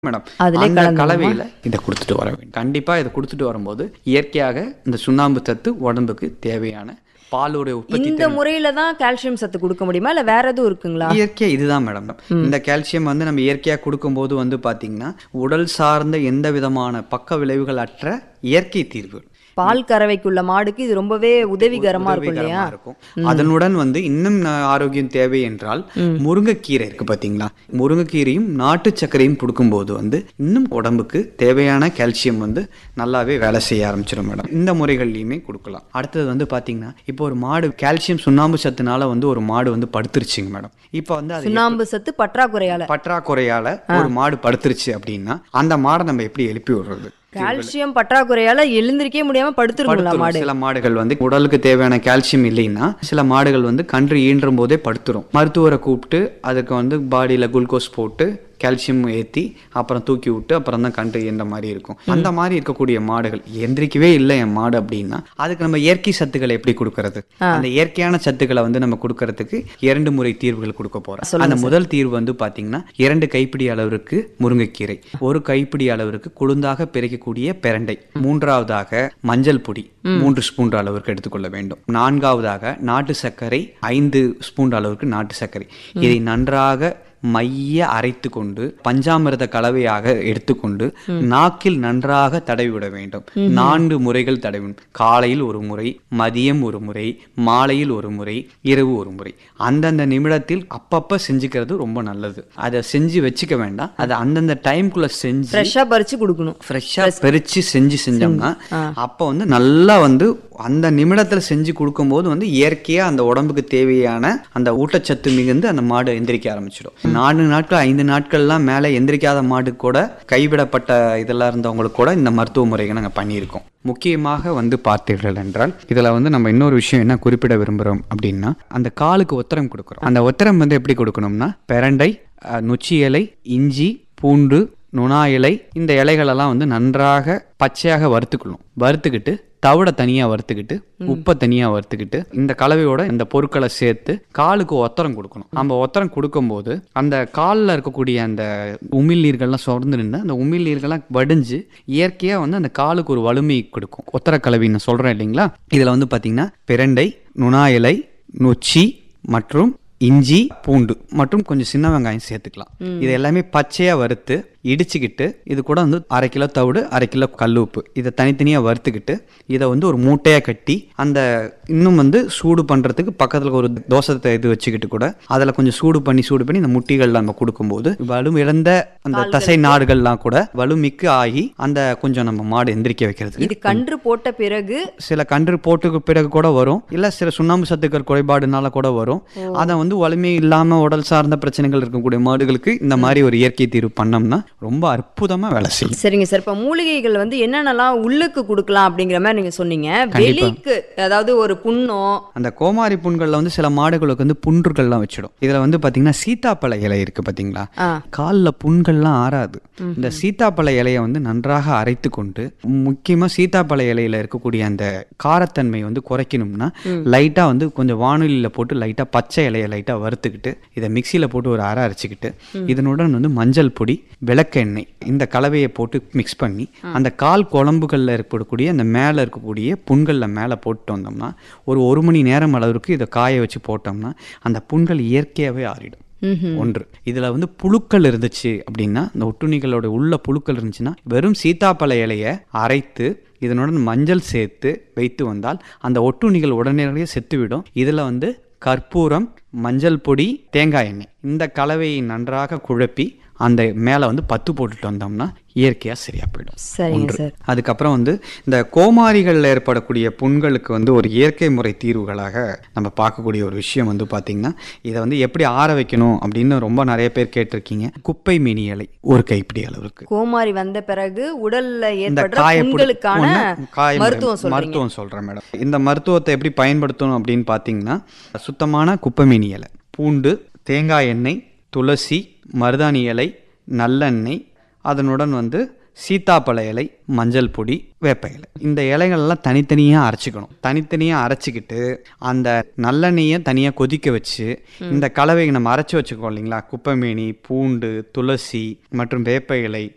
Madam அதிலே அந்த கலந்துருமா? கலவையில் இதை கொடுத்துட்டு வர வேண்டும் கண்டிப்பாக இதை கொடுத்துட்டு வரும்போது இயற்கையாக இந்த சுண்ணாம்பு சத்து உடம்புக்கு தேவையான பாலுடைய உற்பத்தி இந்த முறையில தான் கால்சியம் சத்து கொடுக்க முடியுமா இல்ல வேற எதுவும் இருக்குங்களா இயற்கையா இதுதான் மேடம் இந்த கால்சியம் வந்து நம்ம இயற்கையா கொடுக்கும்போது வந்து பாத்தீங்கன்னா உடல் சார்ந்த எந்த விதமான பக்க விளைவுகள் அற்ற இயற்கை தீர்வு பால் கறவைக்குள்ள மாடுக்கு இது ரொம்பவே உதவிகரமா இருக்கும் இல்லையா உதவிகரமா இருக்கும் அதனுடன் வந்து இன்னும் ந- ஆரோக்கியம் தேவை என்றால் முருங்கைக்கீரை இருக்கு பாத்தீங்களா முருங்கைக்கீரையும் நாட்டு சர்க்கரையும் கொடுக்கும்போது வந்து இன்னும் உடம்புக்கு தேவையான கால்சியம் வந்து நல்லாவே வேலை செய்ய ஆரம்பிச்சிடும் மேடம் இந்த முறைகள்லையுமே கொடுக்கலாம் அடுத்தது வந்து பாத்தீங்கன்னா இப்போ ஒரு மாடு கால்சியம் சுண்ணாம்பு சத்துனால வந்து ஒரு மாடு வந்து படுத்துருச்சுங்க மேடம் இப்போ வந்து அது சுண்ணாம்பு சத்து பற்றாக்குறையால பற்றாக்குறையால ஒரு மாடு படுத்துருச்சு அப்படின்னா அந்த மாடை நம்ம எப்படி எழுப்பி விடுறது கால்சியம் பற்றாக்குறையால எழுந்திருக்கவே முடியாம படுத்துருங்களா படுத்துரும். மாடு சில மாடுகள் வந்து உடலுக்கு தேவையான கால்சியம் இல்லைன்னா சில மாடுகள் வந்து கன்று ஈன்றும் போதே படுத்துரும் மருத்துவரை கூப்பிட்டு அதுக்கு வந்து பாடியில குளுக்கோஸ் போட்டு கால்சியம் ஏத்தி அப்புறம் தூக்கி விட்டு அப்புறம் தான் கன்று ஈன்ற மாதிரி இருக்கும் அந்த மாதிரி இருக்கக்கூடிய மாடுகள் எந்திரிக்கவே இல்லை என் மாடு அப்படின்னா அதுக்கு நம்ம இயற்கை சத்துக்களை எப்படி கொடுக்கறது அந்த இயற்கையான சத்துக்களை வந்து நம்ம கொடுக்கறதுக்கு இரண்டு முறை தீர்வுகள் கொடுக்க போறோம் அந்த முதல் தீர்வு வந்து பாத்தீங்கன்னா இரண்டு கைப்பிடி அளவிற்கு முருங்கைக்கீரை ஒரு கைப்பிடி அளவிற்கு குளுந்தாக பிறக்கக்கூடிய பிரண்டை மூன்றாவதாக மஞ்சள் பொடி மூன்று ஸ்பூன் அளவிற்கு எடுத்துக்கொள்ள வேண்டும் நான்காவதாக நாட்டு சர்க்கரை ஐந்து ஸ்பூன் அளவிற்கு நாட்டு சர்க்கரை இதை நன்றாக மைய அரைத்து கொண்டு பஞ்சாமிர்த கலவையாக எடுத்துக்கொண்டு நாக்கில் நன்றாக தடவி விட வேண்டும் நான்கு முறைகள் தடவி வேண்டும். காலையில் ஒரு முறை மதியம் ஒரு முறை மாலையில் ஒரு முறை இரவு ஒரு முறை அந்தந்த நிமிடத்தில் அப்பப்ப செஞ்சுக்கிறது ரொம்ப நல்லது அதை செஞ்சு வச்சுக்க வேண்டாம் அதை அந்தந்த டைம்குள்ள செஞ்சு ஃப்ரெஷ்ஷா பறிச்சு கொடுக்கணும் ஃப்ரெஷ்ஷா பறிச்சு செஞ்சு செஞ்சோம்னா அப்போ வந்து நல்லா வந்து அந்த நிமிடத்துல செஞ்சு கொடுக்கும்போது வந்து இயற்கையா அந்த உடம்புக்கு தேவையான அந்த ஊட்டச்சத்து மிகுந்து அந்த மாடு எந்திரிக்க ஆரம்பிச்சிடும் நான்கு நாட்கள் ஐந்து நாட்கள்லாம் மேலே எந்திரிக்காத மாடு கூட கைவிடப்பட்ட இதெல்லாம் இருந்தவங்களுக்கு கூட இந்த மருத்துவ முறைகளை நாங்கள் பண்ணியிருக்கோம் முக்கியமாக வந்து பார்த்தீர்கள் என்றால் இதில் வந்து நம்ம இன்னொரு விஷயம் என்ன குறிப்பிட விரும்புகிறோம் அப்படின்னா அந்த காலுக்கு ஒத்தரம் கொடுக்குறோம் அந்த ஒத்தரம் வந்து எப்படி கொடுக்கணும்னா பிரண்டை அஹ், நொச்சி இலை இஞ்சி பூண்டு நுணா இலை இந்த இலைகளெல்லாம் வந்து நன்றாக பச்சையாக வறுத்துக்கணும் வறுத்துக்கிட்டு தவிடை தனியாக வறுத்துக்கிட்டு உப்பை தனியாக வறுத்துக்கிட்டு இந்த கலவையோட இந்த பொருட்களை சேர்த்து காலுக்கு ஒத்தரம் கொடுக்கணும் நம்ம ஒத்தரம் கொடுக்கும்போது அந்த காலில் இருக்கக்கூடிய அந்த உமிழ் நீர்கள்லாம் சொர்ந்து நின்று அந்த உமிழ் நீர்கள்லாம் வடிஞ்சு இயற்கையாக வந்து அந்த காலுக்கு ஒரு வலிமை கொடுக்கும் ஒத்தர கலவி நான் சொல்கிறேன் இல்லைங்களா இதில் வந்து பார்த்தீங்கன்னா பிரண்டை நுணா இலை நொச்சி மற்றும் இஞ்சி பூண்டு மற்றும் கொஞ்சம் சின்ன வெங்காயம் சேர்த்துக்கலாம் இது எல்லாமே பச்சையா வறுத்து இடிச்சுக்கிட்டு இது கூட வந்து அரை கிலோ தவிடு அரை கிலோ கல் உப்பு இதை தனித்தனியாக வறுத்துக்கிட்டு இதை வந்து ஒரு மூட்டையாக கட்டி அந்த இன்னும் வந்து சூடு பண்ணுறதுக்கு பக்கத்தில் ஒரு தோசத்தை இது வச்சுக்கிட்டு கூட அதில் கொஞ்சம் சூடு பண்ணி சூடு பண்ணி இந்த முட்டிகள் நம்ம கொடுக்கும்போது வலு இழந்த அந்த தசை நாடுகள்லாம் கூட வலுமிக்கு ஆகி அந்த கொஞ்சம் நம்ம மாடு எந்திரிக்க வைக்கிறதுக்கு இது கன்று போட்ட பிறகு சில கன்று போட்டுக்கு பிறகு கூட வரும் இல்ல சில சுண்ணாம்பு சத்துக்கள் குறைபாடுனால கூட வரும் அதை வந்து வலிமை இல்லாம உடல் சார்ந்த பிரச்சனைகள் இருக்கக்கூடிய மாடுகளுக்கு இந்த மாதிரி ஒரு இயற்கை தீர்வு பண்ணோம்னா ரொம்ப அற்புதமா வேலை செய்யும் சரிங்க சார் இப்ப மூலிகைகள் வந்து என்னென்னலாம் உள்ளுக்கு கொடுக்கலாம் அப்படிங்கிற மாதிரி நீங்க சொன்னீங்க வெளிக்கு அதாவது ஒரு புண்ணோ அந்த கோமாரி புண்கள்ல வந்து சில மாடுகளுக்கு வந்து புன்றுகள்லாம் வச்சிடும் இதுல வந்து பாத்தீங்கன்னா சீத்தாப்பழ இலை இருக்கு பாத்தீங்களா ஆ. கால்ல புண்கள்லாம் ஆறாது இந்த சீத்தாப்பழ இலையை வந்து நன்றாக அரைத்து கொண்டு முக்கியமா சீத்தாப்பழ இலையில இருக்கக்கூடிய அந்த காரத்தன்மை வந்து குறைக்கணும்னா லைட்டா வந்து கொஞ்சம் வானொலியில போட்டு லைட்டா பச்சை இலையை லைட்டா வறுத்துக்கிட்டு இதை மிக்சியில போட்டு ஒரு அரை அரைச்சிக்கிட்டு இதனுடன் வந்து மஞ்சள் பொடி விளக்கெண்ணெய் இந்த கலவையை போட்டு மிக்ஸ் பண்ணி அந்த கால் குழம்புகளில் இருக்கக்கூடிய அந்த மேலே இருக்கக்கூடிய புண்களில் மேலே போட்டு வந்தோம்னா ஒரு ஒரு மணி நேரம் அளவுக்கு இதை காய வச்சு போட்டோம்னா அந்த புண்கள் இயற்கையாகவே ஆறிடும் ஒன்று இதுல வந்து புழுக்கள் இருந்துச்சு அப்படின்னா இந்த ஒட்டுண்ணிகளோட உள்ள புழுக்கள் இருந்துச்சுன்னா வெறும் சீத்தாப்பழ இலையை அரைத்து இதனுடன் மஞ்சள் சேர்த்து வைத்து வந்தால் அந்த ஒட்டுண்ணிகள் உடனடியாக செத்துவிடும் இதுல வந்து கற்பூரம் மஞ்சள் பொடி தேங்காய் எண்ணெய் இந்த கலவையை நன்றாக குழப்பி அந்த மேலே வந்து பத்து போட்டுட்டு வந்தோம்னா இயற்கையாக சரியா போயிடும் சரிங்க ஒன்று சார் அதுக்கப்புறம் வந்து இந்த கோமாரிகளில் ஏற்படக்கூடிய புண்களுக்கு வந்து ஒரு இயற்கை முறை தீர்வுகளாக நம்ம பார்க்கக்கூடிய ஒரு விஷயம் வந்து பார்த்திங்கன்னா இதை வந்து எப்படி ஆற வைக்கணும் அப்படின்னு ரொம்ப நிறைய பேர் கேட்டிருக்கீங்க குப்பை மீனி இலை ஒரு கைப்பிடி அளவுக்கு கோமாரி வந்த பிறகு உடல்ல இந்த ஏற்படுற காய புண்களுக்கான மருத்துவம் சொல்றீங்க மருத்துவம் சொல்றேன் மேடம் இந்த மருத்துவத்தை எப்படி பயன்படுத்தணும் அப்படின்னு பார்த்தீங்கன்னா சுத்தமான குப்பைமீனி இலை பூண்டு தேங்காய் எண்ணெய் துளசி மருதாணி இலை நல்லெண்ணெய் அதனுடன் வந்து சீத்தாப்பழ இலை மஞ்சள் பொடி வேப்ப இலை இந்த இலைகள்லாம் தனித்தனியாக அரைச்சிக்கணும் தனித்தனியாக அரைச்சிக்கிட்டு அந்த நல்லெண்ணெயை தனியாக கொதிக்க வச்சு இந்த கலவையை நம்ம அரைச்சி வச்சுக்கோம் இல்லைங்களா குப்பைமேனி பூண்டு துளசி மற்றும் வேப்ப இலை